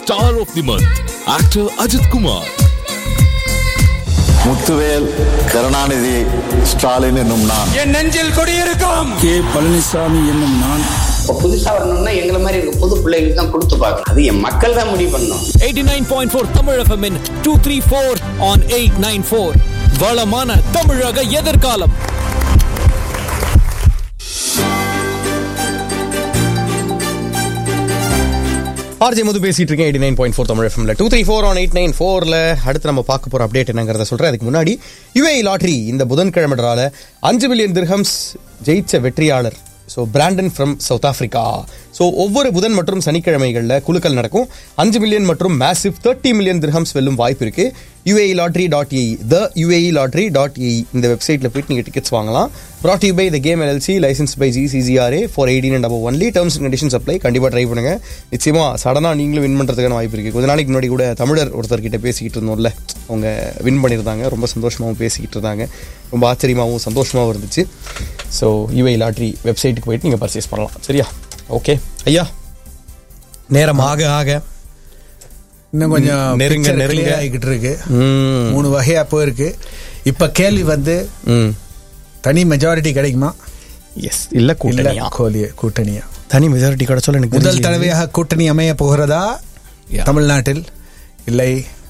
Star of the Month, actor Ajit Kumar. Muthuvel Karunanidhi Stalin என்னும் நான் என் நெஞ்சில் குடியிருக்கும் கே பழனிசாமி என்னும் நான் இப்போ புதுசா வரணும்னா எங்களை மாதிரி இருக்க புது பிள்ளைங்களுக்கு தான் கொடுத்து பார்க்கணும் அது என் மக்கள் தான் முடிவு பண்ணணும் 89.4 தமிழ் FM இன் 234 on 894 வளமான தமிழக எதிர்காலம் ஆர்ஜே மது பேசிட்டு இருக்கேன் eighty nine point four Tamil எஃப்எம்ல two three four on eight nine ஃபோரில் அடுத்து நம்ம பார்க்க போகிற அப்டேட் என்னங்கிறத சொல்கிறேன் அதுக்கு முன்னாடி யுஏ லாட்ரி இந்த புதன்கிழமைனால அஞ்சு மில்லியன் திர்ஹம்ஸ் ஜெயிச்ச வெற்றியாளர் so Brandon from South Africa so ஒவ்வொரு புதன் மற்றும் சனிக்கிழமைகளில் குழுக்கள் நடக்கும் அஞ்சு மில்லியன் மற்றும் மேசிவ் தேர்ட்டி மில்லியன் திர்ஹம்ஸ் வெல்லும் வாய்ப்பு இருக்கு UAE lottery dot AE the UAE lottery dot AE இந்த வெப்சைட்டில் போயிட்டு நீங்கள் டிக்கெட்ஸ் வாங்கலாம் brought you by the game LLC license by GCCRA for eighteen and above only terms and conditions apply கண்டிப்பாக try பண்ணுங்க நிச்சயமா சடனாக நீங்களும் வின் பண்ணுறதுக்கான வாய்ப்பு இருக்குது கொஞ்ச நாளைக்கு முன்னாடி கூட தமிழர் ஒருத்தர்கிட்ட பேசிக்கிட்டு இருந்தோம்ல அவங்க வின் பண்ணியிருந்தாங்க ரொம்ப சந்தோஷமாகவும் பேசிக்கிட்டு இருந்தாங்க ரொம்ப ஆச்சரியமாகவும் சந்தோஷமாகவும் இருந்துச்சு ஸோ யுஏ லாட்ரி வெப்சைட்டுக்கு போயிட்டு நீங்கள் பர்ச்சேஸ் பண்ணலாம் சரியா ஓகே ஐயா நேரம் ஆக ஆக இன்னும் கொஞ்சம் நெருங்க, picture நெருங்க. clear ஆகிக்கிட்டு இருக்கு ம், மூணு வகையா போயிருக்கு இப்ப கேள்வி வந்து ம் தனி மெஜாரிட்டி கிடைக்குமா எஸ் இல்ல இல்ல கூட்டணியா கோலி கூட்டணியா தனி மெஜாரிட்டி கிடைச்சாலும் எனக்கு முதல் தெரியலையே. தடவையாக கூட்டணி அமைய போகிறதா Yeah. தமிழ்நாட்டில் இல்லை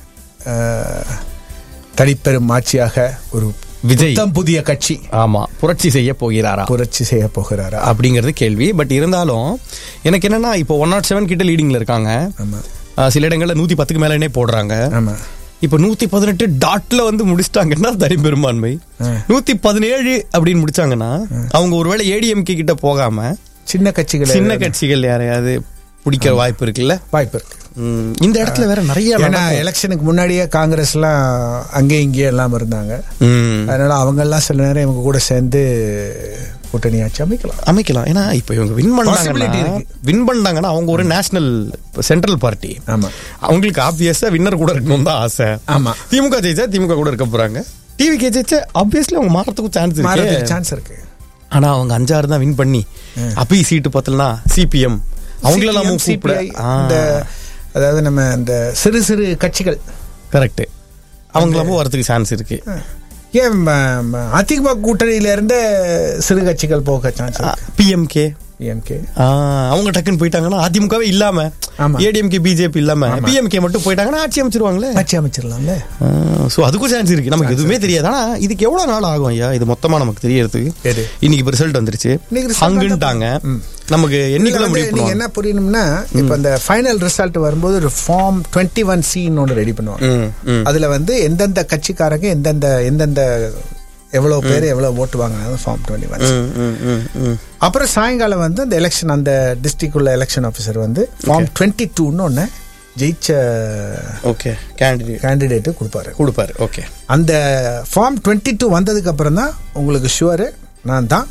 அஹ், தனிப்பெரும் ஆட்சியாக ஒரு விஜய். புத்தம் புதிய கட்சி ஆமா புரட்சி செய்ய போகிறாரா புரட்சி செய்ய போகிறாரா அப்படிங்கிறது கேள்வி பட் இருந்தாலும் எனக்கு என்னன்னா இப்போ ஒன் நாட் செவன் கிட்ட லீடிங்ல இருக்காங்க ஆமா ஆஹ் சில இடங்கள்ல நூத்தி பத்துக்கு மேலனே போடுறாங்க ஆமா இப்போ நூத்தி பதினெட்டு டாட்ல வந்து முடிச்சிட்டாங்கன்னா தனி பெரும்பான்மை ஆ. நூத்தி பதினேழு அப்படின்னு முடிச்சாங்கன்னா அவங்க ஒருவேளை ஏடிஎம்கே கிட்ட போகாம சின்ன கட்சிகள் சின்ன கட்சிகள் யாரையாவது பிடிக்கிற வாய்ப்பு இருக்குல்ல வாய்ப்பு இருக்கு ம், இந்த இடத்துல வேற நிறைய ஏன்னா நடக்கும். எலெக்ஷனுக்கு முன்னாடியே காங்கிரஸ்லாம் அங்கேயும் இங்கேயும் எல்லாம் இருந்தாங்க ம். அதனால அவங்க எல்லாம் சில நேரம் இவங்க கூட சேர்ந்து கூட்டணி ஆட்சி அமைக்கலாம் அமைக்கலாம் ஏன்னா இப்போ இவங்க வின் Possibility பண்ணாங்கன்னா இருக்கு. வின் பண்ணாங்கன்னா அவங்க ஒரு நேஷனல் சென்ட்ரல் பார்ட்டி ஆமா அவங்களுக்கு ஆப்வியஸா வின்னர் கூட இருக்கணும் தான் ஆசை ஆமா. திமுக ஜெயிச்சா திமுக கூட இருக்க போறாங்க டிவிகே ஜெயிச்சா ஆப்வியஸ்லி அவங்க மாறத்துக்கும் சான்ஸ் மாறதுக்கு இருக்கு சான்ஸ் இருக்கு ஆனா அவங்க அஞ்சாறு தான் வின் பண்ணி அப்பயும் சீட்டு பத்தலனா சிபிஎம் அவங்களெல்லாம் CPM, கூப்பிட CPI, இந்த அதாவது நம்ம இந்த சிறு சிறு கட்சிகள் கரெக்ட் அவங்களாமும் வரதுக்கு சான்ஸ் இருக்கு ஏன் ம- ம- அதிமுக கூட்டணியில இருந்து சிறு கட்சிகள் போக சான்ஸ் இருக்கு பிஎம்கே பிஎம்கே அவங்க டக்குன்னு போயிட்டாங்கன்னா அதிமுகவே இல்லாம ஆமா. ஏடிஎம்கே பிஜேபி இல்லாம பிஎம்கே மட்டும் போயிட்டாங்கன்னா ஆட்சி அமைச்சிருவாங்களே ஆட்சி அமைச்சிடலாம்ல ஸோ அதுக்கும் சான்ஸ் இருக்கு நமக்கு எதுவுமே தெரியாது ஆனா இதுக்கு எவ்வளவு நாள் ஆகும் ஐயா இது மொத்தமா நமக்கு தெரியறதுக்கு எது? இன்னைக்கு இப்போ ரிசல்ட் வந்துருச்சு இன்னைக்கு result அங்குன்ட்டாங்க ம். நமக்கு என்னைக்குள்ள இதுல வந்து முடிவு நீங்க பண்ணுவாங்க என்ன புரியணும்னா இப்ப அந்த ஃபைனல் ரிசல்ட் வரும்போது ஒரு ஃபார்ம் டுவெண்ட்டி ஒன் சின்னு ஒன்று ரெடி பண்ணுவாங்க ம், ம். அதுல வந்து எந்தெந்த கட்சிக்காரங்க எந்தெந்த எந்தெந்த எவ்வளவு பேர் எவ்வளவு ஓட்டு வாங்கினாங்க ஃபார்ம் டுவெண்ட்டி ஒன் ம், ம், ம், ம். அப்புறம் சாயங்காலம் வந்து அந்த எலெக்ஷன் அந்த டிஸ்ட்ரிக்ட் உள்ள எலெக்ஷன் ஆஃபீஸர் வந்து ஃபார்ம் டுவெண்ட்டி டூன்னு ஒன்று ஜெயிச்ச ஓகே கேண்டிடேட் கேண்டிடேட்டு கொடுப்பாரு கொடுப்பாரு ஓகே அந்த ஃபார்ம் டுவெண்ட்டி டூ வந்ததுக்கு அப்புறம் தான் உங்களுக்கு ஷுவரு நான் தான்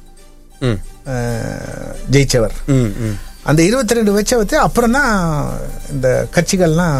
ம் அஹ், ஜெயிச்சவர் ம் ம் அந்த இருபத்தி ரெண்டு வச்ச வச்சு அப்புறம் தான் இந்த கட்சிகள்லாம்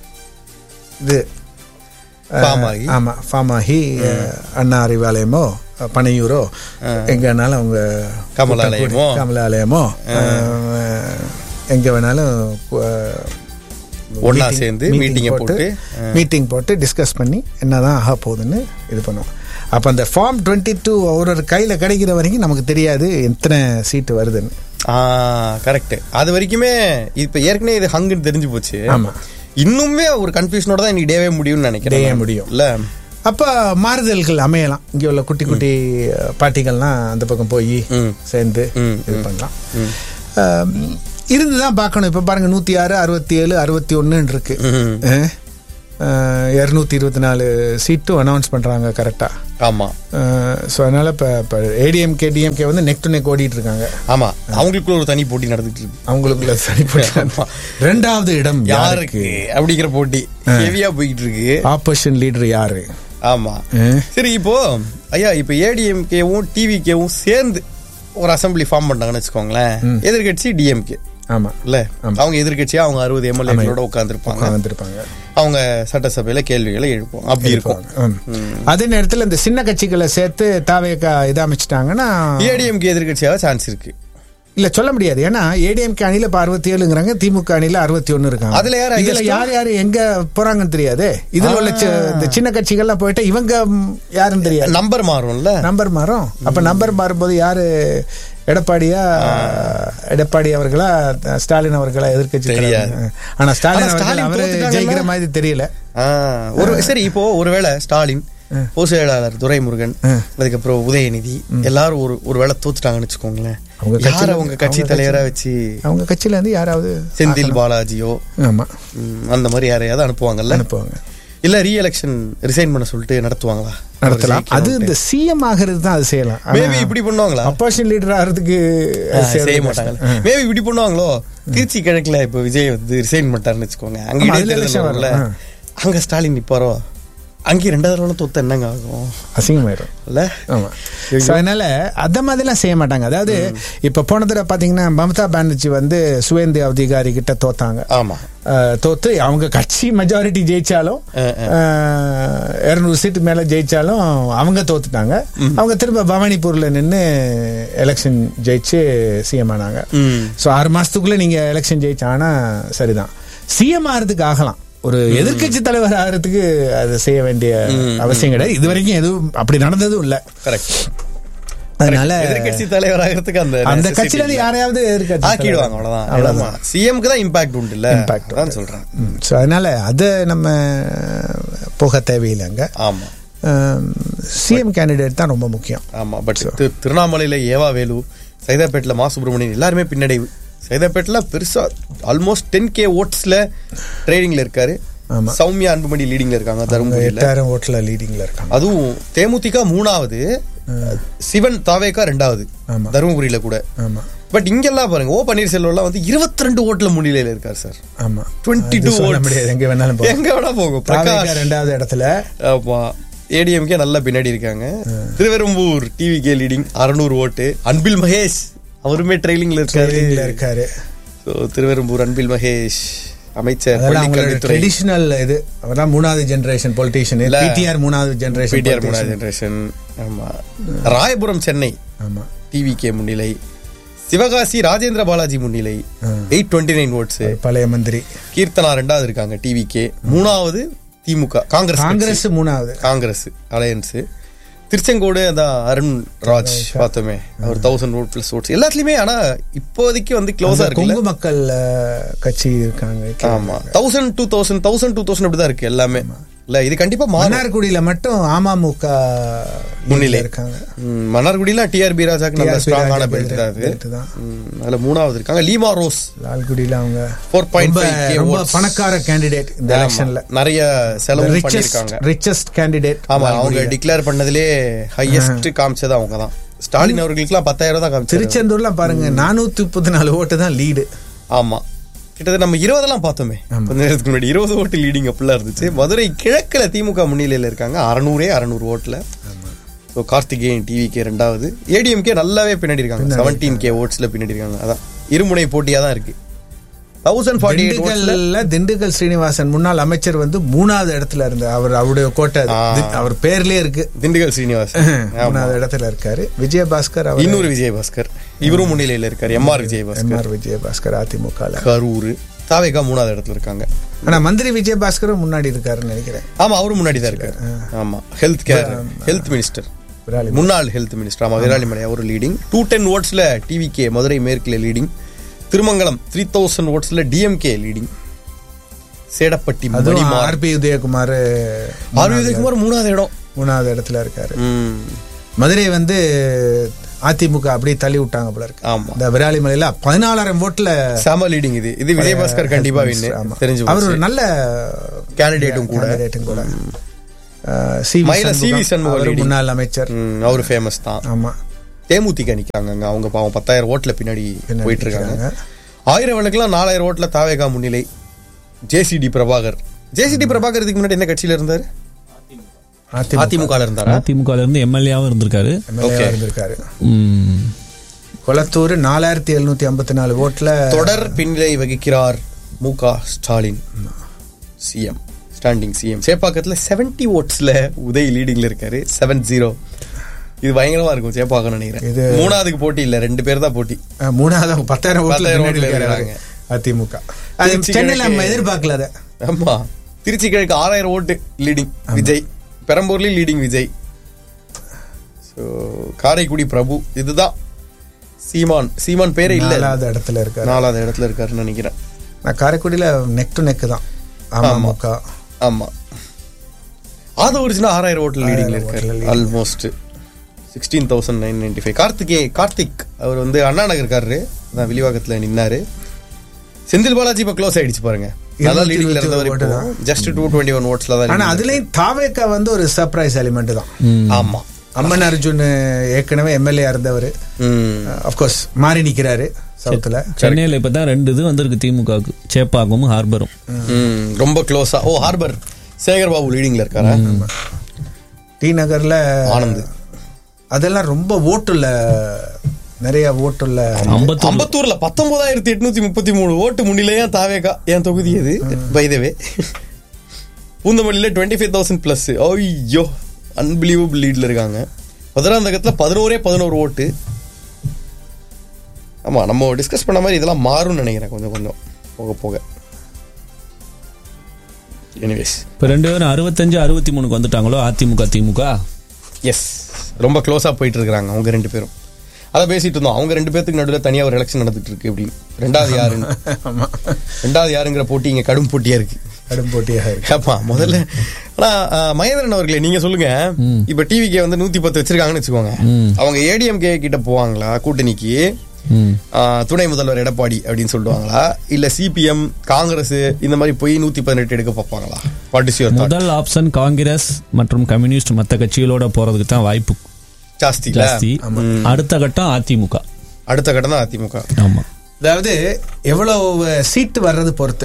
இது அஹ், Form ஆகி. ஆமா ஃபார்ம் ஆகி அஹ், அண்ணா அறிவாலயமோ அஹ், பனையூரோ எங்கனாலும் அவங்க கமலாலயமோ. கமலாலயமோ அஹ், எங்க வேணாலும் அஹ், ஒண்ணா meeting- சேர்ந்து meeting மீட்டிங்கை போட்டு மீட்டிங் போட்டு டிஸ்கஸ் பண்ணி என்னதான் ஆக போகுதுன்னு இது பண்ணுவோம் அப்போ அந்த ஃபார்ம் டுவெண்ட்டி டூ ஒரு ஒரு கையில் கிடைக்கிற வரைக்கும் நமக்கு தெரியாது எத்தனை சீட்டு வருதுன்னு ஆ கரெக்ட் அது வரைக்குமே இப்ப ஏற்கனவே இது ஹங்குன்னு தெரிஞ்சு போச்சு ஆமா. இன்னுமே ஒரு கன்ஃபியூஷனோட தான் இன்னைக்கு டேவே முடியும்னு நினைக்கிறேன் Day நான். முடியும். இல்ல அப்போ மாறுதல்கள் அமையலாம் இங்கே உள்ள குட்டி குட்டி பாட்டிகள்லாம் அந்த பக்கம் போய் ம். சேர்ந்து ம், இது பண்ணலாம் ஆம், இருந்து தான் பார்க்கணும் இப்போ பாருங்க நூற்றி ஆறு அறுபத்தி ஏழு அறுபத்தி ஒன்றுன்னு இருக்கு ம். இரநூத்தி இருபத்தி நாலு சீட்டும் அனௌன்ஸ் பண்ணுறாங்க கரெக்டாக ஆமா ஸோ அதனால இப்போ இப்போ ஏடிஎம்கே டிஎம்கே வந்து நெக் டு நெக் ஓடிட்டு இருக்காங்க ஆமா அவங்களுக்குள்ள ஒரு தனி போட்டி நடந்துட்டு இருக்கு அவங்களுக்குள்ள தனிப்பட்ட ரெண்டாவது இடம் யாருக்கு அப்படிங்கிற போட்டி ஹெவியா போயிட்டு இருக்கு ஆப்போசிஷன் லீடர் யாரு ஆமா ஆ. சரி இப்போ ஐயா இப்போ ஏடிஎம்கேவும் டிவிகேவும் சேர்ந்து ஒரு அசெம்பிளி ஃபார்ம் பண்ணாங்கன்னு வச்சுக்கோங்களேன் எதிர்கட்சி டிஎம்கே ஆமா இல்ல அவங்க எதிர்கட்சியா அவங்க அறுபது எம்எல்ஏகளோட உட்காந்துருப்பாங்க வந்திருப்பாங்க அவங்க சட்டசபையில கேள்விகளை எழுப்பும் அப்படி இருக்கும் ம். அதே நேரத்தில் இந்த சின்ன கட்சிகளை சேர்த்து தாவேக்கா இதை அமைச்சிட்டாங்கன்னா ஏடிஎம்கே எதிர்கட்சியாக சான்ஸ் இருக்கு இல்ல சொல்ல முடியாது ஏன்னா ஏடிஎம்கே அணில இப்ப அறுபத்தி ஏழுங்கிறாங்க திமுக அணில அறுபத்தி ஒன்னு இருக்காங்க அதுல யார் இதுல highest? யார் யார் எங்க போறாங்கன்னு தெரியாது இதுல உள்ள சி- இந்த சின்ன கட்சிகள்லாம் போயிட்டு இவங்க ம், யாருன்னு தெரியாது நம்பர் மாறும்ல நம்பர் மாறும் அப்ப நம்பர் மாறும்போது யாரு எடப்பாடியா எடப்பாடி அவர்களா ஸ்டாலின் அவர்களா எதிர்க்கட்சி தெரியாது. தலைவர்? ஆனா ஸ்டாலின் ஆனா அவர்கள் ஸ்டாலின் அவரு தோத்துட்டாங்கல்ல? ஜெயிக்கிற மாதிரி தெரியல ஆ, ஒரு சரி இப்போ ஒருவேளை ஸ்டாலின் பொதுச் செயலாளர் துரைமுருகன் அதுக்கப்புறம் உதயநிதி எல்லாரும் ஒரு ஒரு வேளை தோத்துட்டாங்கன்னு வச்சுக்கோங்களேன் அவங்க யார கட்சியில- உங்க கட்சி அவங்க தலைவரா கட்சி- வச்சு அவங்க கட்சியில இருந்து யாராவது செந்தில் பாலாஜியோ ஆமா ம், அந்த மாதிரி யாரையாவது அனுப்புவாங்கல்ல அனுப்புவாங்க இல்ல ரீ எலெக்ஷன் ரிசைன் பண்ண சொல்லிட்டு நடத்துவாங்களா நடத்தலாம் அது இந்த சிஎம் ஆகிறது தான் அது செய்யலாம் மேபி இப்படி பண்ணுவாங்களா அப்போசிஷன் லீடர் ஆகிறதுக்கு அது செய்ய செய்யறது மாட்டாங்க கஷ்டம். மேபி இப்படி பண்ணுவாங்களோ திருச்சி கிழக்குல இப்ப விஜய் வந்து ரிசைன் பண்ணிட்டாருன்னு வச்சுக்கோங்க அங்க ஆமா, அதுல இடைத்தேர்தல் election வரும்ல வரும். அங்க ஸ்டாலின் நிப்பாரோ அங்கேயும் ரெண்டாவது தடவை தொத்த என்னங்க ஆகும் அசிங்கமாயிரும் இல்ல ஆமா So, அதனால அந்த மாதிரிலாம் செய்ய மாட்டாங்க அதாவது இப்ப போன தடவை பாத்தீங்கன்னா மம்தா பானர்ஜி வந்து சுவேந்து அதிகாரி கிட்ட தோத்தாங்க ஆமா அஹ், தோத்து அவங்க கட்சி மெஜாரிட்டி ஜெயிச்சாலும் இருநூறு சீட்டு மேல ஜெயிச்சாலும் அவங்க தோத்துட்டாங்க அவங்க திரும்ப பவானிபூர்ல நின்னு எலெக்ஷன் ஜெயிச்சு சிஎம் ஆனாங்க ம். ஸோ ஆறு மாசத்துக்குள்ள நீங்க எலெக்ஷன் ஜெயிச்சானா சரிதான் சிஎம் ஆகிறதுக்கு ஆகலாம் ஒரு எதிர்க்கட்சி தலைவர் ஆகிறதுக்கு அதை செய்ய வேண்டிய அவசியம் கிடையாது இது வரைக்கும் எதுவும் அப்படி நடந்ததும் இல்ல கரெக்ட் அதனால எதிர்கட்சி தலைவர் ஆகிறதுக்கு அந்த அந்த necessity கட்சியில இருந்து இல்ல. யாரையாவது எதிர்க்கட்சி ஆக்கிடுவாங்க தலைவர். அவ்வளவுதான் அவ்வளவுதான் அவ்வளவுதான் சிஎம்க்கு தான் இம்பாக்ட் உண்டு இல்ல Impact அதான் உண்டு. சொல்றேன் ஸோ அதனால அதை நம்ம போக தேவையில்லைங்க ஆமா சிஎம் கேண்டிடேட் தான் ரொம்ப முக்கியம் ஆமா பட் திருவண்ணாமலையில ஏவா வேலு சைதாப்பேட்டில் மா சுப்பிரமணியன் எல்லாருமே பின்னடைவு சைதாப்பேட்டில் பெருசா ஆல்மோஸ்ட் டென் கே ஓட்ஸ்ல ட்ரேடிங்ல இருக்காரு ஆமா. சௌமியா அன்புமணி லீடிங்ல இருக்காங்க அவங்க தருமபுரியில எட்டாயிரம் ஓட்டுல லீடிங்ல இருக்காங்க அதுவும் தேமுதிக மூணாவது சிவன் தாவேகா ரெண்டாவது ஆமா. தருமபுரியில கூட ஆமா பட் இங்கெல்லாம் பாருங்க ஓ பன்னீர்செல்வம்லாம் வந்து 22 ஓட்டுல முன்னிலையில இருக்காரு சார் ஆமா 22 அது சொல்ல votes. முடியாது எங்க வேணாலும் போகும். எங்க வேணா போகும் தாவேகா பிரகாஷ் ரெண்டாவது இடத்துல ஆமா ஏடிஎம்கே நல்லா பின்னாடி இருக்காங்க திருவெரும்பூர் டிவி கே லீடிங் அறுநூறு ஓட்டு அன்பில் மகேஷ் அவருமே ட்ரெயிலிங்ல இருக்காரு leadingல இருக்காரு So, திருவெரும்பூர் அன்பில் மகேஷ் அமைச்சர் அதெல்லாம் அவங்களோட பள்ளிக்கல்வித்துறை ட்ரெடிஷனல் இது அவர்தான் மூணாவது ஜெனரேஷன் பொலிட்டீஷியன் இல்ல. பிடிஆர் மூணாவது ஜெனரேஷன் பிடிஆர் மூணாவது ஜெனரேஷன் ஆமா ராயபுரம் சென்னை ஆமா டிவி கே முன்னிலை சிவகாசி ராஜேந்திர பாலாஜி முன்னிலை எயிட் டுவெண்ட்டி நைன் ஓட்ஸ் பழைய மந்திரி கீர்த்தனா ரெண்டாவது இருக்காங்க டிவி கே மூணாவது திமுக காங்கிரஸ் காங்கிரஸ் மூணாவது காங்கிரஸ் அலையன்ஸ் திருச்செங்கோடு அதான் அருண் ராஜ் பார்த்தோமே அவர் தௌசண்ட் ஓட் பிளஸ் ஓட்ஸ் எல்லாத்துலயுமே ஆனா இப்போதைக்கு வந்து க்ளோஸா அந்த இருக்குல்ல கொங்கு மக்கள் அஹ், கட்சி இருக்காங்க ஆமா thousand two thousand thousand two thousand அப்படிதான் இருக்கு எல்லாமே இல்ல இது கண்டிப்பா மாறும் மன்னார்குடியில மட்டும் அமமுக முன்னிலை முன்னிலை இருக்காங்க ம், மன்னார்குடியில டிஆர்பி ராஜாக்கு நல்ல TRP ஸ்ட்ராங்கான ராஜா பெல்ட் தான் அது belt தான். ம், அதுல மூணாவது இருக்காங்க லீமா ரோஸ் லால்குடியில அவங்க 4.5 ரொம்ப K ரொம்ப votes. பணக்கார கேண்டிடேட் இந்த ஆமா, எலெக்ஷன்ல நிறைய செலவு ரிச்சஸ்ட் பண்ணிருக்காங்க ரிச்சஸ்ட் கேண்டிடேட் ஆமா அவங்க டிக்ளேர் பண்ணதுலே ஹையஸ்ட் காமிச்சது அவங்க தான் ஸ்டாலின் அவர்களுக்குலாம் பத்தாயிரம் தான் காமிச்சாரு திருச்செந்தூர்ல பாருங்க நானூத்தி முப்பத்தி நாலு ஓட்டு தான் லீடு ஆமா கிட்டத்தட்ட நம்ம இருபதெல்லாம் பார்த்தோமே கொஞ்ச நேரத்துக்கு முன்னாடி இருபது ஓட்டு லீடிங் அப்படிலாம் இருந்துச்சு மதுரை கிழக்குல திமுக முன்னிலையில இருக்காங்க அறநூறே அறநூறு ஓட்டுல ஸோ கார்த்திகேயன் டிவிகே ரெண்டாவது ஏடிஎம்கே நல்லாவே பின்னாடி இருக்காங்க செவன்டீன் கே ஓட்ஸ்ல பின்னாடி இருக்காங்க அதான் இருமுனை போட்டியா தான் இருக்கு தௌசண்ட் ஃபார்ட்டி எயிட் ஓட்ஸ்ல திண்டுக்கல்ல திண்டுக்கல் ஸ்ரீனிவாசன் முன்னாள் அமைச்சர் வந்து மூணாவது இடத்துல இருந்து அவர் அவருடைய கோட்டை அது. ஆ. தி- அவர் பேர்லயே இருக்கு திண்டுக்கல் ஸ்ரீனிவாஸ் ஆமா. மூணாவது இடத்துல இருக்காரு விஜயபாஸ்கர் அவர் இன்னொரு விஜயபாஸ்கர் இவரும் முன்னிலையில இருக்காரு எம்ஆர் விஜயபாஸ்கர் எம்ஆர் விஜயபாஸ்கர் அதிமுக கரூர் தாவேகா மூணாவது இடத்துல இருக்காங்க ஆனா மந்திரி விஜயபாஸ்கரும் முன்னாடி இருக்காருன்னு நினைக்கிறேன் ஆமா அவரும் முன்னாடி தான் இருக்காரு ஆமா health care health minister Viralimalai. முன்னாள் ஹெல்த் மினிஸ்டர் ஆமா விராலிமலை அவர் லீடிங் டூ டென் ஓட்ஸ்ல டிவிகே மதுரை மேற்குல லீடிங் திருமங்கலம் த்ரீ தௌசண்ட் ஓட்ஸ்ல டிஎம்கே லீடிங் சேடப்பட்டி அதுவும் மணிமார் ஆர்பி உதயகுமார் ஆர் உதயகுமார் மூணாவது இடம் மூணாவது இடத்துல இருக்காரு ம், மதுரை வந்து அதிமுக அப்படியே தள்ளி விட்டாங்க போல இருக்கு ஆமா இந்த விராலிமலையில பதினாலாயிரம் ஓட்டுல செம லீடிங் இது இது விஜயபாஸ்கர் கண்டிப்பா வின்னு ஆமா. தெரிஞ்சு அவர் ஒரு நல்ல கேண்டிடேட்டும் கூட கேண்டிடேட்டும் கூட அஹ், சி வி மயில சி வி சண்முகம், சண்முகம் அவரு leading. முன்னாள் அமைச்சர் ம், அவரு ஃபேமஸ் தான் ஆமா தேமுதிக நிக்காங்க அங்க. அவங்க பாவம் பத்தாயிரம் ஓட்டுல பின்னாடி பின்னாடி போயிட்டு இருக்காங்க நிக்கிறாங்க. ஆயிரம் விளக்குலாம் நாலாயிரம் ஓட்டுல தாவேகா முன்னிலை ஜேசிடி பிரபாகர் ஜேசிடி பிரபாகர் இதுக்கு முன்னாடி என்ன கட்சியில இருந்தாரு அதிமுக அதிமுக இருந்தாரா அதிமுக இருந்து எம்எல்ஏவும் இருந்திருக்காரு எம்எல்ஏ Okay. இருந்திருக்காரு ம். கொளத்தூர் நாலாயிரத்தி எழுநூத்தி ஐம்பத்தி நாலு ஓட்டுல தொடர் பின்னிலை வகிக்கிறார் Mu Ka Stalin CM standing CM சேப்பாக்கத்துல 70 ஓட்ஸ்ல உதய் லீடிங்ல இருக்காரு செவன் ஜீரோ இது பயங்கரமா இருக்கும் சேப்பாக்கம் நினைக்கிறேன் இது- மூணாவதுக்கு போட்டி இல்ல ரெண்டு பேர் தான் போட்டி அஹ், மூணாவது பத்தாயிரம் ஓட்டுல பத்தாயிரம் பின்னாடி ஓட்டுல இருக்காரு இருக்காங்க. அதிமுக அது திருச்சி சென்னையில நம்ம கிழக்கு- எதிர்பார்க்கல அதை ஆமா திருச்சி கிழக்கு ஆறாயிரம் ஓட்டு லீடிங் விஜய் பெரம்பூர்லயும் லீடிங் விஜய் ஸோ காரைக்குடி பிரபு இதுதான் சீமான் சீமான் பேரே இல்ல நாலாவது இடத்துல இருக்காரு நாலாவது இடத்துல இருக்காருன்னு நினைக்கிறேன் நான் காரைக்குடியில நெக் டு நெக் தான் அமமுக ஆமா ஆத ஒரிஜினல் ஆறாயிரம் ஓட்டு லீடிங்ல ஆறாயிரம் இருக்காரு ஓட்டுல leading. Almost sixteen thousand nine ninety five கார்த்திகே கார்த்திக் அவர் வந்து அண்ணா நகர் இருக்காரு அதான் விலிவாக்கத்துல நின்னாரு செந்தில் பாலாஜி இப்ப க்ளோஸ் ஆயிடுச்சு பாருங்க நல்லா இருநூத்தி லீடிங்ல இருபத்தி இருந்தவர் ஓட்டு இப்போ தான். ஜஸ்ட் டூ டுவெண்ட்டி ஒன் ஓட்ஸ்ல தான் ஆனா leading அதுலயும் தாவேக்கா வந்து ஒரு சர்ப்ரைஸ் எலிமெண்ட் தான் இருக்காரு. ஆமா அம்மன் அர்ஜுன் ஏற்கனவே எம்எல்ஏ இருந்தவர் ம். அப்கோர்ஸ் மாறி நிக்கிறாரு சவுத்துல சென்னையில இப்பதான் ரெண்டு இது வந்திருக்கு திமுகவுக்கு சேப்பாக்கமும் ஹார்பரும் ம், ரொம்ப க்ளோஸா ஓ ஹார்பர் சேகர் பாபு லீடிங்ல இருக்காரா டி நகர்ல ஆனந்த். அதெல்லாம் ரொம்ப ஓட்டுல நிறைய ஓட்டுல ஐம்பத்தொரு அம்பத்தூர்ல பத்தொன்பதாயிரத்தி எட்நூத்தி முப்பத்தி மூணு ஓட்டு முன்னிலையா தாவேகா என் தொகுதி அது பைதவே பூந்தமல்லியில டுவெண்ட்டி ஃபைவ் தௌசண்ட் பிளஸ் ஐயோ அன்பிலீவபிள் லீட்ல இருக்காங்க மதுராந்தகத்துல பதினோரே பதினோரு ஓட்டு ஆமா நம்ம டிஸ்கஸ் பண்ண மாதிரி இதெல்லாம் மாறும்னு நினைக்கிறேன் கொஞ்சம் கொஞ்சம் போக போக எனிவேஸ் இப்ப ரெண்டு பேரும் அறுபத்தஞ்சு அறுபத்தி மூணுக்கு வந்துட்டாங்களோ அதிமுக திமுக எஸ் ரொம்ப க்ளோஸா போயிட்டு இருக்காங்க அவங்க ரெண்டு பேரும் அதை பேசிட்டு இருந்தோம் அவங்க ரெண்டு பேத்துக்கு நடுவில் தனியா ஒரு எலெக்ஷன் நடந்துட்டு இருக்கு அப்படின்னு ரெண்டாவது யாருன்னு ஆமா ரெண்டாவது யாருங்கிற போட்டி இங்க கடும் போட்டியா இருக்கு கடும் போட்டியாக இருக்கு ஆமா முதல்ல ஆனா அஹ், மகேந்திரன் அவர்களே நீங்க சொல்லுங்க இப்ப டிவிக்கு வந்து நூத்தி பத்து வச்சிருக்காங்கன்னு வச்சுக்கோங்க அவங்க ஏடிஎம்கே கிட்ட போவாங்களா கூட்டணிக்கு ம். அஹ், துணை முதல்வர் எடப்பாடி அப்படின்னு சொல்லுவாங்களா இல்ல சிபிஎம் காங்கிரஸ் இந்த மாதிரி போய் நூத்தி பதினெட்டு எடுக்க பார்ப்பாங்களா வாட் இஸ் யுவர் முதல் ஆப்ஷன் காங்கிரஸ் மற்றும் கம்யூனிஸ்ட் மத்த கட்சிகளோட போறதுக்கு தான் வாய்ப்பு ஜாஸ்தி இல்ல? ஜாஸ்தி அடுத்த கட்டம் அதிமுக அடுத்த கட்டம் தான் அதிமுக ஆமா அதாவது எவ்வளவு சீட்டு வர்றது பொறுத்து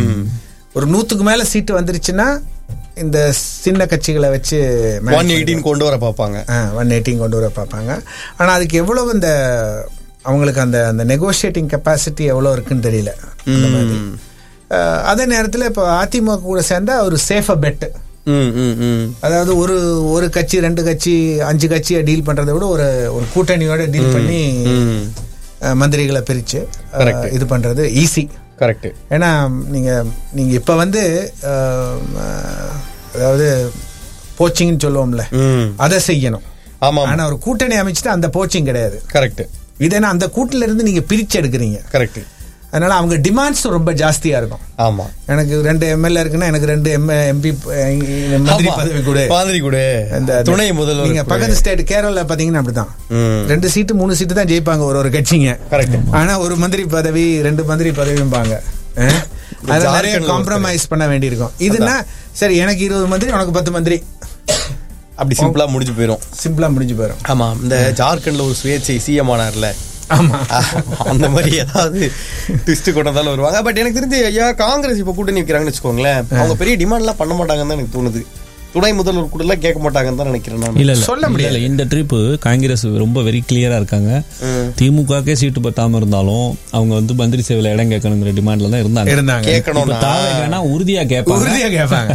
ஒரு நூத்துக்கு மேல சீட்டு வந்துருச்சுன்னா இந்த சின்ன கட்சிகளை வச்சு ஒன் எயிட்டீன் கொண்டு வர பார்ப்பாங்க ஒன் எயிட்டின் கொண்டு வர பார்ப்பாங்க ஆனா அதுக்கு எவ்வளவு இந்த அவங்களுக்கு அந்த அந்த நெகோஷியேட்டிங் கெப்பாசிட்டி எவ்வளவு இருக்குன்னு தெரியல அந்த மாதிரி. அஹ், அதே நேரத்தில் இப்போ அதிமுக கூட சேர்ந்தா ஒரு சேஃபா பெட் ம், ம், ம். அதாவது ஒரு ஒரு கட்சி ரெண்டு கட்சி அஞ்சு கட்சியை டீல் பண்றதை விட ஒரு ஒரு கூட்டணியோட டீல் பண்ணி ம். அஹ், மந்திரிகளை பிரிச்சு அஹ், Correct. இது பண்றது ஈஸி கரெக்ட் ஏன்னா நீங்க நீங்க இப்ப வந்து அஹ், அஹ், அதாவது போச்சிங்னு சொல்லுவோம்ல ம். அதை செய்யணும் ஆமா ஆனா ஒரு கூட்டணி அமைச்சிட்டு அந்த போச்சிங் கிடையாது கரெக்ட் இது என்ன அந்த கூட்டில இருந்து நீங்க பிரிச்சு எடுக்கிறீங்க கரெக்ட் அதனால அவங்க டிமாண்ட்ஸ் ரொம்ப ஜாஸ்தியா இருக்கும் ஆமா எனக்கு ரெண்டு எம்எல்ஏ இருக்குன்னா எனக்கு ரெண்டு எம்பி மந்திரி ஆமா. பதவி கொடு மாதிரி கொடு இந்த துணை முதல்வர் நீங்க கொடு. பக்கத்து ஸ்டேட் கேரளா பாத்தீங்கன்னா அப்படிதான் ம். ரெண்டு சீட்டு மூணு சீட்டு தான் ஜெயிப்பாங்க ஒரு ஒரு கட்சிங்க Correct. ஆனா ஒரு மந்திரி பதவி ரெண்டு மந்திரி பதவியும்பாங்க அஹ்? அது நிறைய ஜார்க்கண்ட்ல காம்ப்ரமைஸ் பண்ண வேண்டியிருக்கும் இதுனா சரி எனக்கு இருபது மந்திரி உனக்கு பத்து மந்திரி அப்படி சிம்பிளா முடிஞ்சு போயிரும் சிம்பிளா முடிஞ்சு போயிடும் ஆமா இந்த ஜார்க்கண்ட்ல ஒரு சுயேட்சை சிஎம் ஆனார்ல ஆமா அந்த மாதிரி ஏதாவது ட்விஸ்ட் கொண்டு வந்தாலும் வருவாங்க பட் எனக்கு தெரிஞ்சு ஐயா காங்கிரஸ் இப்ப கூட்டணி வைக்கிறாங்கன்னு வச்சுக்கோங்களேன் அவங்க பெரிய டிமாண்ட்லாம் பண்ண மாட்டாங்கன்னு தான் எனக்கு தோணுது துணை முதல்வர் கூட எல்லாம் கேட்க மாட்டாங்கன்னு தான் நினைக்கிறேன் நான் இல்ல இல்ல சொல்ல இல்ல, முடியாது. இல்ல இந்த ட்ரிப் காங்கிரஸ் ரொம்ப வெரி கிளியரா இருக்காங்க திமுகக்கே சீட்டு பத்தாம இருந்தாலும் அவங்க வந்து மந்திரி சேவையில இடம் கேட்கணுங்கிற டிமாண்ட்ல தான் இருந்தாங்க இருந்தாங்க இப்ப கேட்கணும்னா தாவேகானா உறுதியா கேட்பாங்க உறுதியா கேட்பாங்க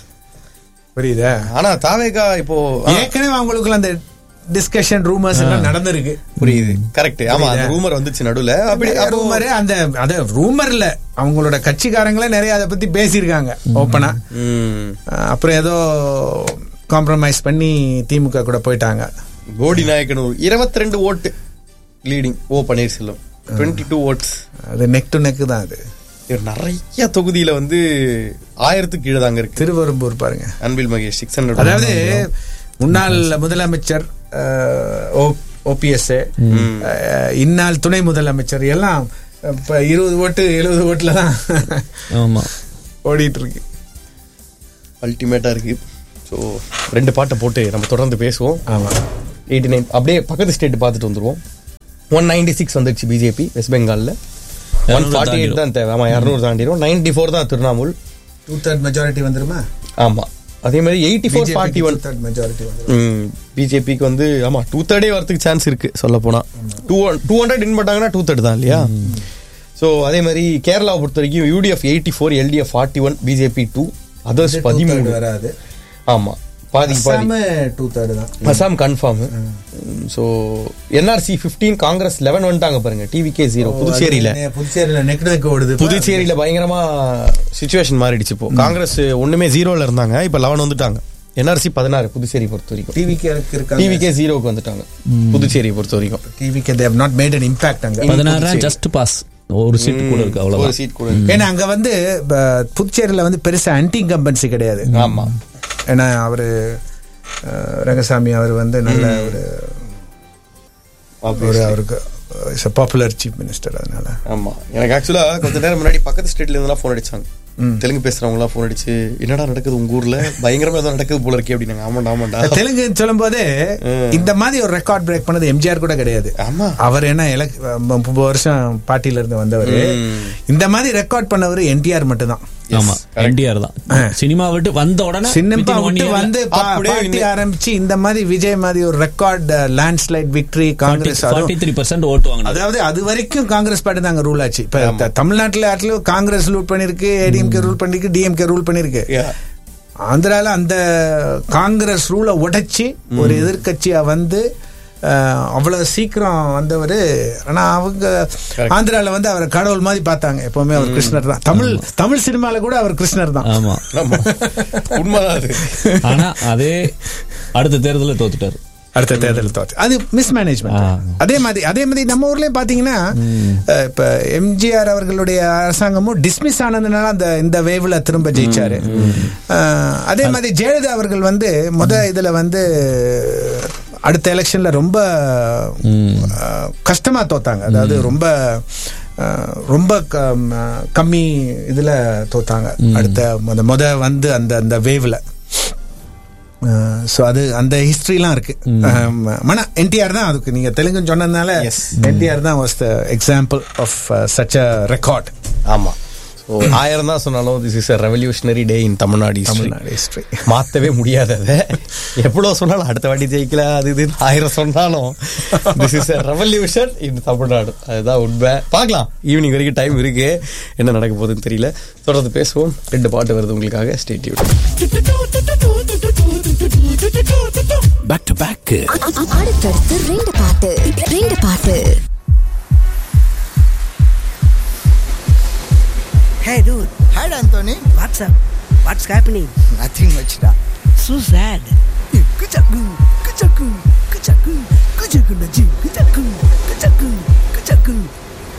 புரியுதா ஆனா தாவேகா இப்போ ஆ, ஏற்கனவே அவங்களுக்குள்ள அந்த டிஸ்கஷன் ரூமர்ஸ் எல்லாம் நடந்திருக்கு புரியுது கரெக்ட் ஆமா அந்த ரூமர் வந்துச்சு நடுவுல அப்படி அப்போ ரூமர் அந்த அத ரூமர்ல அவங்களோட கட்சிக்காரங்களே நிறைய அதை பத்தி பேசியிருக்காங்க ஓப்பனா ம், அப்புறம் ஏதோ காம்ப்ரமைஸ் பண்ணி திமுக கூட போயிட்டாங்க போடி நாயக்கன் ஒரு இருபத்தி ரெண்டு ஓட்டு leading O Panneerselvam twenty two votes அது நெக் டு நெக் தான் அது இவர் நிறைய தொகுதியில வந்து ஆயிரத்துக்கு கீழே தாங்க இருக்கு திருவெரும்பூர் பாருங்க அன்பில் மகேஷ் சிக்ஸ் ஹண்ட்ரட் அதாவது முன்னாள் முதலமைச்சர் ஓபிஎஸ் இந்நாள் துணை முதலமைச்சர் எல்லாம் இப்ப இருபது ஓட்டு எழுபது ஓட்டுல தான் ஆமா ஓடிட்டு இருக்கு அல்டிமேட்டா இருக்கு ஸோ ரெண்டு பாட்டை போட்டு நம்ம தொடர்ந்து பேசுவோம் ஆமா எயிட்டி நைன் அப்படியே பக்கத்து ஸ்டேட் பார்த்துட்டு வந்துருவோம் ஒன் நைன்டி சிக்ஸ் வந்துருச்சு பிஜேபி வெஸ்ட் பெங்கால்ல ஒன் 200 ஃபார்ட்டி எயிட் தான் தேவை ஆமா இரநூறு தாண்டிடும் நைன்டி ஃபோர் தான் திருவண்ணாமூல் டூ தேர்ட் மெஜாரிட்டி வந்துருமா ஆமா அதே மாதிரி eighty four forty one third majority வந்துரும் பிஜேபிக்கு வந்து ஆமா டூ தேர்டே வரதுக்கு சான்ஸ் இருக்கு சொல்ல போனா டூ டூ ஹண்ட்ரட் வின் பண்ணாங்கன்னா டூ தேர்ட் தான் இல்லையா ஸோ அதே மாதிரி கேரளாவை பொறுத்த வரைக்கும் UDF eighty four LDF forty one BJP two others பதிமூணு வராது ஆமா பாதி பாதி அசாம டூ தேர்டு தான் Assam confirm so NRC fifteen Congress eleven வந்துட்டாங்க பாருங்க டிவிகே ஜீரோ புதுச்சேரியில நெ- புதுச்சேரியில நெக் நெக் ஓடுது புதுச்சேரியில பயங்கரமா சுச்சுவேஷன் மாறிடுச்சு இப்போ காங்கிரஸ் ஒண்ணுமே ஜீரோல இருந்தாங்க இப்ப லெவன் வந்துட்டாங்க என்ஆர்சி பதினாறு புதுச்சேரி பொறுத்த வரைக்கும் டிவிக்கு இருக்காங்க டிவிகே ஜீரோக்கு வந்துட்டாங்க புதுச்சேரியை பொறுத்த வரைக்கும் டிவிக்கு they have not made an impact அங்க பதினாறு ஜஸ்ட் பாஸ் ஒரு சீட்டு கூட இருக்கு ஒரு அவ்வளவுதான் சீட் கூட இருக்கு. ஏன்னா அங்க வந்து இப்ப புதுச்சேரியில வந்து பெருசா ஆன்டி இன்கம்பன்சி கிடையாது ஆமா ஏன்னா அவரு அஹ், ரங்கசாமி அவர் வந்து நல்ல ஒரு ஒரு அவருக்கு இஸ் பாப்புலர் சீஃப் மினிஸ்டர் அதனால ஆமா எனக்கு ஆக்சுவலா கொஞ்ச நேரம் முன்னாடி பக்கத்து ஸ்டேட்ல இருந்தெல்லாம் ஃபோன் அடிச்சாங்க தெலுங்கு பேசுறவங்க எல்லாம் ஃபோன் அடிச்சு என்னடா நடக்குது உங்க ஊர்ல பயங்கரமா ஏதோ நடக்குது போல இருக்கே அப்படின்னாங்க ஆமாண்டா ஆமாண்டா தெலுங்கு சொல்லும் போது இந்த மாதிரி ஒரு ரெக்கார்ட் பிரேக் பண்ணது எம்ஜிஆர் கூட கிடையாது ஆமா. அவர் என்ன elec- முப்பது வருஷம் பார்ட்டியில இருந்து வந்தவர் இந்த மாதிரி ரெக்கார்ட் பண்ணவர் என்டிஆர் மட்டும்தான் ஆமா என்டிஆர் தான் சினிமா விட்டு வந்த உடனே சின்னப்பா within one விட்டு year ல வந்து பா- அப்படியே பார்ட்டி இன்னும் ஆரம்பிச்சு இந்த மாதிரி விஜய் மாதிரி ஒரு ரெக்கார்ட் லேண்ட்ஸ்லைட் விக்டரி காங்கிரஸ் அதுவும் 43% ஓட்டு வாங்கினாரு அதாவது அது வரைக்கும் காங்கிரஸ் பார்ட்டி தான் அங்க ரூல் ஆச்சு இப்ப த- தமிழ்நாட்டுல ஆட்லும் காங்கிரஸ் ரூல் பண்ணிருக்கு ஏடிஎம்கே ரூல் பண்ணிருக்கு டிஎம்கே ரூல் பண்ணிருக்கு Yeah. ஆந்திரால அந்த காங்கிரஸ் ரூலை உடைச்சு ஒரு எதிர்க்கட்சியா வந்து அஹ், அவ்வளவு சீக்கிரம் வந்தவர் ஆனா அவங்க ஆந்திரால வந்து அவரை கடவுள் மாதிரி பார்த்தாங்க எப்பவுமே அவர் கிருஷ்ணர் தான் தமிழ் தமிழ் சினிமால கூட அவர் கிருஷ்ணர் தான் ஆமா ஆமா உண்மைதான் அது ஆனா அதே அடுத்த தேர்தலில் தோத்துட்டாரு அடுத்த தேர்தல் தோற்று அது மிஸ்மேனேஜ்மெண்ட் ஆ. அதே மாதிரி அதே மாதிரி நம்ம ஊர்லயும் பாத்தீங்கன்னா அஹ், இப்ப எம்ஜிஆர் அவர்களுடைய அரசாங்கமும் டிஸ்மிஸ் ஆனதுனால அந்த இந்த வேவ்ல திரும்ப ஜெயிச்சாரு அஹ், அதே மாதிரி ஜெயலலிதா அவர்கள் வந்து முத இதுல வந்து அடுத்த எலெக்ஷன்ல ரொம்ப அஹ், கஷ்டமா தோத்தாங்க அதாவது ரொம்ப அஹ், ரொம்ப கம்- கம்மி இதுல தோத்தாங்க அடுத்த முத முத வந்து அந்த அந்த வேவ்ல ஸோ அது அந்த ஹிஸ்ட்ரிலாம் இருக்கு அஹ், மன என்டிஆர் தான் அதுக்கு நீங்க தெலுங்கு சொன்னதுனால என்டிஆர் தான் was the example of such a record ஆமா ஸோ ஆயிரம் தான் சொன்னாலும் this is a revolutionary day in Tamil Nadu Tamil Nadu history history மாத்தவே முடியாது அதை எவ்வளவு சொன்னாலும் அடுத்த வாட்டி ஜெயிக்கல அது இது ஆயிரம் சொன்னாலும் this is revolution in Tamil Nadu அதுதான் உண்மை பார்க்கலாம் ஈவினிங் வரைக்கும் டைம் இருக்கு என்ன நடக்க போகுதுன்னு தெரியல தொடர்ந்து பேசுவோம் ரெண்டு பாட்டு வருது உங்களுக்காக ஸ்டேட்யூட் பேக் டு பேக் அடுத்தடுத்து ரெண்டு பாட்டு ரெண்டு பாட்டு Hey dude, Hi, Anthony. what's up? What's happening? Nothing much, da. So sad. Kuchaku, kuchaku, kuchaku, kuchaku na ji, kuchaku, kuchaku, kuchaku,